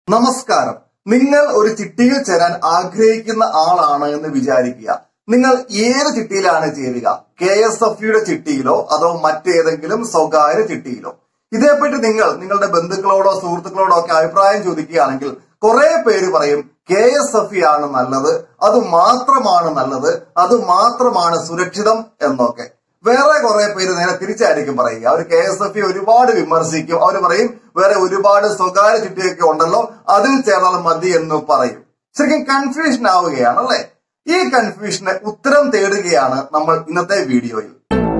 നമസ്കാരം നിങ്ങൾ ഒരു ചിട്ടിയിൽ ചേരാൻ ആഗ്രഹിക്കുന്ന ആളാണ് എന്ന് വിചാരിക്കുക നിങ്ങൾ ഏത് ചിട്ടിയിലാണ് ചേരുക കെ എസ് എഫ് യുടെ ചിട്ടിയിലോ അതോ മറ്റേതെങ്കിലും സ്വകാര്യ ചിട്ടിയിലോ ഇതേപ്പറ്റി നിങ്ങൾ നിങ്ങളുടെ ബന്ധുക്കളോടോ സുഹൃത്തുക്കളോടോ ഒക്കെ അഭിപ്രായം ചോദിക്കുകയാണെങ്കിൽ കുറെ പേര് പറയും കെ എസ് എഫ് ആണ് നല്ലത് അത് മാത്രമാണ് നല്ലത് അത് മാത്രമാണ് സുരക്ഷിതം എന്നൊക്കെ വേറെ കുറെ പേര് നേരെ തിരിച്ചായിരിക്കും പറയുക അവർ കെ എസ് എഫ് ഒരുപാട് വിമർശിക്കും അവർ പറയും വേറെ ഒരുപാട് സ്വകാര്യ ചിട്ടിയൊക്കെ ഉണ്ടല്ലോ അതിൽ ചേർന്നാൽ മതി എന്ന് പറയും ശരിക്കും കൺഫ്യൂഷൻ ആവുകയാണ് അല്ലെ ഈ കൺഫ്യൂഷന് ഉത്തരം തേടുകയാണ് നമ്മൾ ഇന്നത്തെ വീഡിയോയിൽ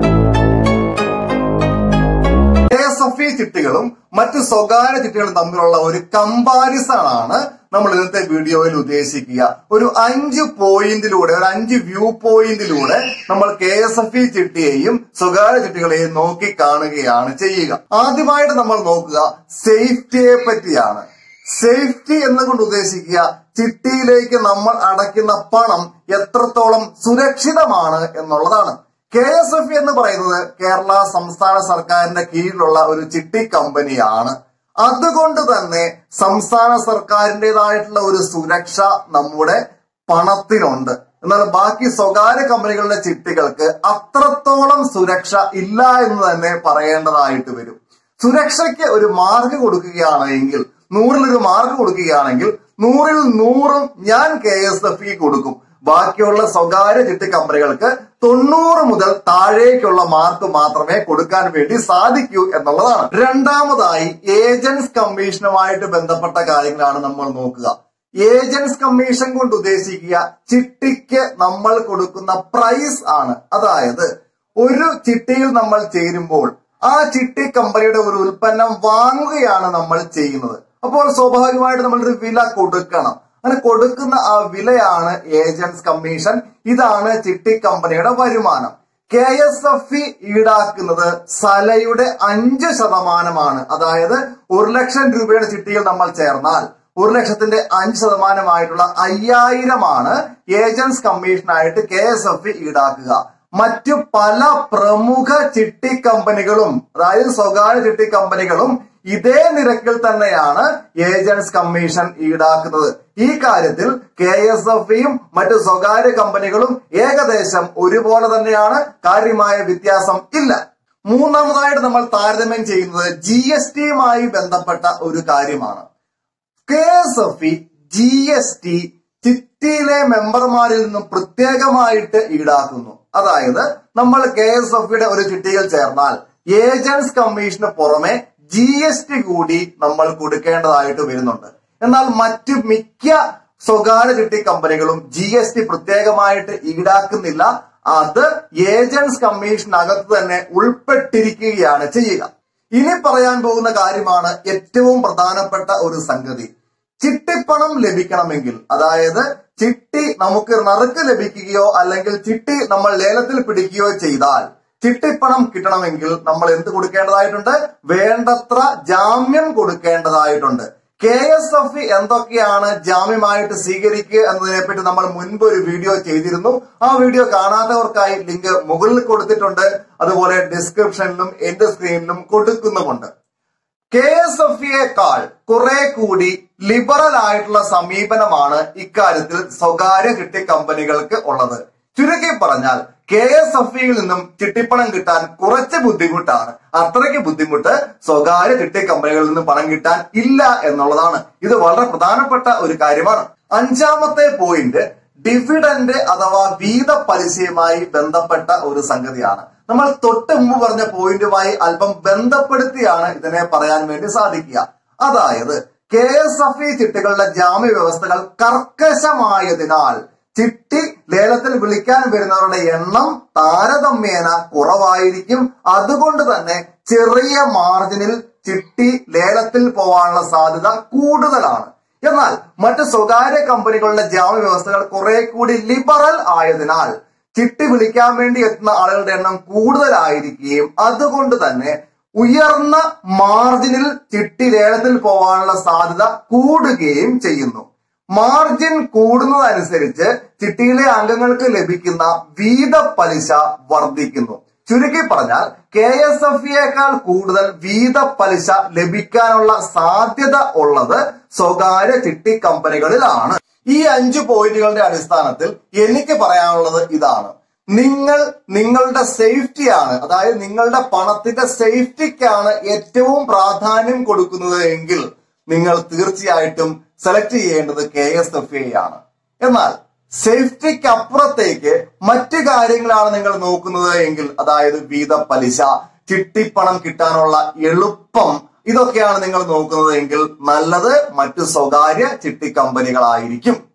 കെ എസ് എഫ് ഇ ചിട്ടികളും മറ്റു സ്വകാര്യ ചിട്ടികളും തമ്മിലുള്ള ഒരു കമ്പാരിസൺ ആണ് നമ്മൾ ഇന്നത്തെ വീഡിയോയിൽ ഉദ്ദേശിക്കുക ഒരു അഞ്ച് പോയിന്റിലൂടെ ഒരു അഞ്ച് വ്യൂ പോയിന്റിലൂടെ നമ്മൾ കെ എസ് എഫ് ഇ ചിട്ടിയെയും സ്വകാര്യ ചിട്ടികളെയും നോക്കി കാണുകയാണ് ചെയ്യുക ആദ്യമായിട്ട് നമ്മൾ നോക്കുക സേഫ്റ്റിയെ പറ്റിയാണ് സേഫ്റ്റി എന്നുകൊണ്ട് ഉദ്ദേശിക്കുക ചിട്ടിയിലേക്ക് നമ്മൾ അടയ്ക്കുന്ന പണം എത്രത്തോളം സുരക്ഷിതമാണ് എന്നുള്ളതാണ് കെ എസ് എഫ് എന്ന് പറയുന്നത് കേരള സംസ്ഥാന സർക്കാരിന്റെ കീഴിലുള്ള ഒരു ചിട്ടി കമ്പനിയാണ് അതുകൊണ്ട് തന്നെ സംസ്ഥാന സർക്കാരിൻ്റെതായിട്ടുള്ള ഒരു സുരക്ഷ നമ്മുടെ പണത്തിനുണ്ട് എന്നാൽ ബാക്കി സ്വകാര്യ കമ്പനികളുടെ ചിട്ടികൾക്ക് അത്രത്തോളം സുരക്ഷ ഇല്ല എന്ന് തന്നെ പറയേണ്ടതായിട്ട് വരും സുരക്ഷയ്ക്ക് ഒരു മാർക്ക് കൊടുക്കുകയാണ് എങ്കിൽ നൂറിൽ ഒരു മാർക്ക് കൊടുക്കുകയാണെങ്കിൽ നൂറിൽ നൂറും ഞാൻ കെ എസ് എഫ് ഇ കൊടുക്കും ബാക്കിയുള്ള സ്വകാര്യ ചിട്ടി കമ്പനികൾക്ക് തൊണ്ണൂറ് മുതൽ താഴേക്കുള്ള മാർക്ക് മാത്രമേ കൊടുക്കാൻ വേണ്ടി സാധിക്കൂ എന്നുള്ളതാണ് രണ്ടാമതായി ഏജൻസ് കമ്മീഷനുമായിട്ട് ബന്ധപ്പെട്ട കാര്യങ്ങളാണ് നമ്മൾ നോക്കുക ഏജൻസ് കമ്മീഷൻ കൊണ്ട് ഉദ്ദേശിക്കുക ചിട്ടിക്ക് നമ്മൾ കൊടുക്കുന്ന പ്രൈസ് ആണ് അതായത് ഒരു ചിട്ടിയിൽ നമ്മൾ ചേരുമ്പോൾ ആ ചിട്ടി കമ്പനിയുടെ ഒരു ഉൽപ്പന്നം വാങ്ങുകയാണ് നമ്മൾ ചെയ്യുന്നത് അപ്പോൾ സ്വാഭാവികമായിട്ട് നമ്മളൊരു വില കൊടുക്കണം അങ്ങനെ കൊടുക്കുന്ന ആ വിലയാണ് ഏജൻസ് കമ്മീഷൻ ഇതാണ് ചിട്ടി കമ്പനിയുടെ വരുമാനം കെ എസ് എഫ് ഇ ഈടാക്കുന്നത് സലയുടെ അഞ്ച് ശതമാനമാണ് അതായത് ഒരു ലക്ഷം രൂപയുടെ ചിട്ടിയിൽ നമ്മൾ ചേർന്നാൽ ഒരു ലക്ഷത്തിന്റെ അഞ്ച് ശതമാനമായിട്ടുള്ള അയ്യായിരമാണ് ഏജൻസ് കമ്മീഷനായിട്ട് കെ എസ് എഫ് ഇ ഈടാക്കുക മറ്റു പല പ്രമുഖ ചിട്ടി കമ്പനികളും അതായത് സ്വകാര്യ ചിട്ടി കമ്പനികളും ഇതേ നിരക്കിൽ തന്നെയാണ് ഏജൻസ് കമ്മീഷൻ ഈടാക്കുന്നത് ഈ കാര്യത്തിൽ കെ എസ് എഫ് ഇയും മറ്റു സ്വകാര്യ കമ്പനികളും ഏകദേശം ഒരുപോലെ തന്നെയാണ് കാര്യമായ വ്യത്യാസം ഇല്ല മൂന്നാമതായിട്ട് നമ്മൾ താരതമ്യം ചെയ്യുന്നത് ജി എസ് ടിയുമായി ബന്ധപ്പെട്ട ഒരു കാര്യമാണ് K S F E G S T ചിട്ടിയിലെ മെമ്പർമാരിൽ നിന്നും പ്രത്യേകമായിട്ട് ഈടാക്കുന്നു അതായത് നമ്മൾ കെ എസ് എഫ് ഇയുടെ ഒരു ചിട്ടിയിൽ ചേർന്നാൽ ഏജൻസ് കമ്മീഷന് പുറമെ ജി എസ് ടി കൂടി നമ്മൾ കൊടുക്കേണ്ടതായിട്ട് വരുന്നുണ്ട് എന്നാൽ മറ്റു മിക്ക സ്വകാര്യ ചിട്ടി കമ്പനികളും ജി എസ് ടി പ്രത്യേകമായിട്ട് ഈടാക്കുന്നില്ല അത് ഏജൻസ് കമ്മീഷനകത്ത് തന്നെ ഉൾപ്പെട്ടിരിക്കുകയാണ് ചെയ്യുക ഇനി പറയാൻ പോകുന്ന കാര്യമാണ് ഏറ്റവും പ്രധാനപ്പെട്ട ഒരു സംഗതി ചിട്ടിപ്പണം ലഭിക്കണമെങ്കിൽ അതായത് ചിട്ടി നമുക്ക് നറുക്ക് ലഭിക്കുകയോ അല്ലെങ്കിൽ ചിട്ടി നമ്മൾ ലേലത്തിൽ പിടിക്കുകയോ ചെയ്താൽ ചിട്ടിപ്പണം കിട്ടണമെങ്കിൽ നമ്മൾ എന്ത് കൊടുക്കേണ്ടതായിട്ടുണ്ട് വേണ്ടത്ര ജാമ്യം കൊടുക്കേണ്ടതായിട്ടുണ്ട് കെ എസ് എഫ് എന്തൊക്കെയാണ് ജാമ്യമായിട്ട് സ്വീകരിക്കുക എന്നതിനെപ്പറ്റി നമ്മൾ മുൻപ് ഒരു വീഡിയോ ചെയ്തിരുന്നു ആ വീഡിയോ കാണാത്തവർക്കായി ലിങ്ക് മുകളിൽ കൊടുത്തിട്ടുണ്ട് അതുപോലെ ഡിസ്ക്രിപ്ഷനിലും എന്റെ സ്ക്രീനിലും കൊടുക്കുന്നുമുണ്ട് കെ എസ് എഫ് യേക്കാൾ കുറെ കൂടി ലിബറൽ ആയിട്ടുള്ള സമീപനമാണ് ഇക്കാര്യത്തിൽ സ്വകാര്യ ചിട്ടി കമ്പനികൾക്ക് ഉള്ളത് ചുരുക്കി പറഞ്ഞാൽ കെ എസ് എഫ് ഇയിൽ നിന്നും ചിട്ടിപ്പണം കിട്ടാൻ കുറച്ച് ബുദ്ധിമുട്ടാണ് അത്രയ്ക്ക് ബുദ്ധിമുട്ട് സ്വകാര്യ ചിട്ടി കമ്പനികളിൽ നിന്നും പണം കിട്ടാൻ ഇല്ല എന്നുള്ളതാണ് ഇത് വളരെ പ്രധാനപ്പെട്ട ഒരു കാര്യമാണ് അഞ്ചാമത്തെ പോയിന്റ് ഡിവിഡന്റ് അഥവാ വീത പലിശയുമായി ബന്ധപ്പെട്ട ഒരു സംഗതിയാണ് നമ്മൾ തൊട്ട് മുമ്പ് പറഞ്ഞ പോയിന്റുമായി അല്പം ബന്ധപ്പെടുത്തിയാണ് ഇതിനെ പറയാൻ വേണ്ടി സാധിക്കുക അതായത് കെ എസ് എഫ് ഇ ചിട്ടികളുടെ ജാമ്യ വ്യവസ്ഥകൾ കർക്കശമായതിനാൽ ചിട്ടി ലേലത്തിൽ വിളിക്കാൻ വരുന്നവരുടെ എണ്ണം താരതമ്യേന കുറവായിരിക്കും അതുകൊണ്ട് തന്നെ ചെറിയ മാർജിനിൽ ചിട്ടി ലേലത്തിൽ പോകാനുള്ള സാധ്യത കൂടുതലാണ് എന്നാൽ മറ്റ് സ്വകാര്യ കമ്പനികളുടെ ജാമ്യ വ്യവസ്ഥകൾ കുറെ കൂടി ലിബറൽ ആയതിനാൽ ചിട്ടി വിളിക്കാൻ വേണ്ടി എത്തുന്ന ആളുകളുടെ എണ്ണം കൂടുതലായിരിക്കുകയും അതുകൊണ്ട് തന്നെ ഉയർന്ന മാർജിനിൽ ചിട്ടി ലേലത്തിൽ പോകാനുള്ള സാധ്യത കൂടുകയും ചെയ്യുന്നു മാർജിൻ കൂടുന്നതനുസരിച്ച് ചിട്ടിയിലെ അംഗങ്ങൾക്ക് ലഭിക്കുന്ന വീത പലിശ വർദ്ധിക്കുന്നു ചുരുക്കി പറഞ്ഞാൽ കെ എസ് എഫ് ഇയേക്കാൾ കൂടുതൽ വീത പലിശ ലഭിക്കാനുള്ള സാധ്യത ഉള്ളത് സ്വകാര്യ ചിട്ടി കമ്പനികളിലാണ് ഈ അഞ്ച് പോയിന്റുകളുടെ അടിസ്ഥാനത്തിൽ എനിക്ക് പറയാനുള്ളത് ഇതാണ് നിങ്ങൾ നിങ്ങളുടെ സേഫ്റ്റിയാണ് അതായത് നിങ്ങളുടെ പണത്തിന്റെ സേഫ്റ്റിക്കാണ് ഏറ്റവും പ്രാധാന്യം കൊടുക്കുന്നത് എങ്കിൽ നിങ്ങൾ തീർച്ചയായിട്ടും സെലക്ട് ചെയ്യേണ്ടത് കെ എസ് എഫ് എ ആണ് എന്നാൽ സേഫ്റ്റിക്ക് അപ്പുറത്തേക്ക് മറ്റു കാര്യങ്ങളാണ് നിങ്ങൾ നോക്കുന്നത് എങ്കിൽ അതായത് വീത പലിശ ചിട്ടിപ്പണം കിട്ടാനുള്ള എളുപ്പം ഇതൊക്കെയാണ് നിങ്ങൾ നോക്കുന്നത് എങ്കിൽ നല്ലത് മറ്റു സ്വകാര്യ ചിട്ടി കമ്പനികളായിരിക്കും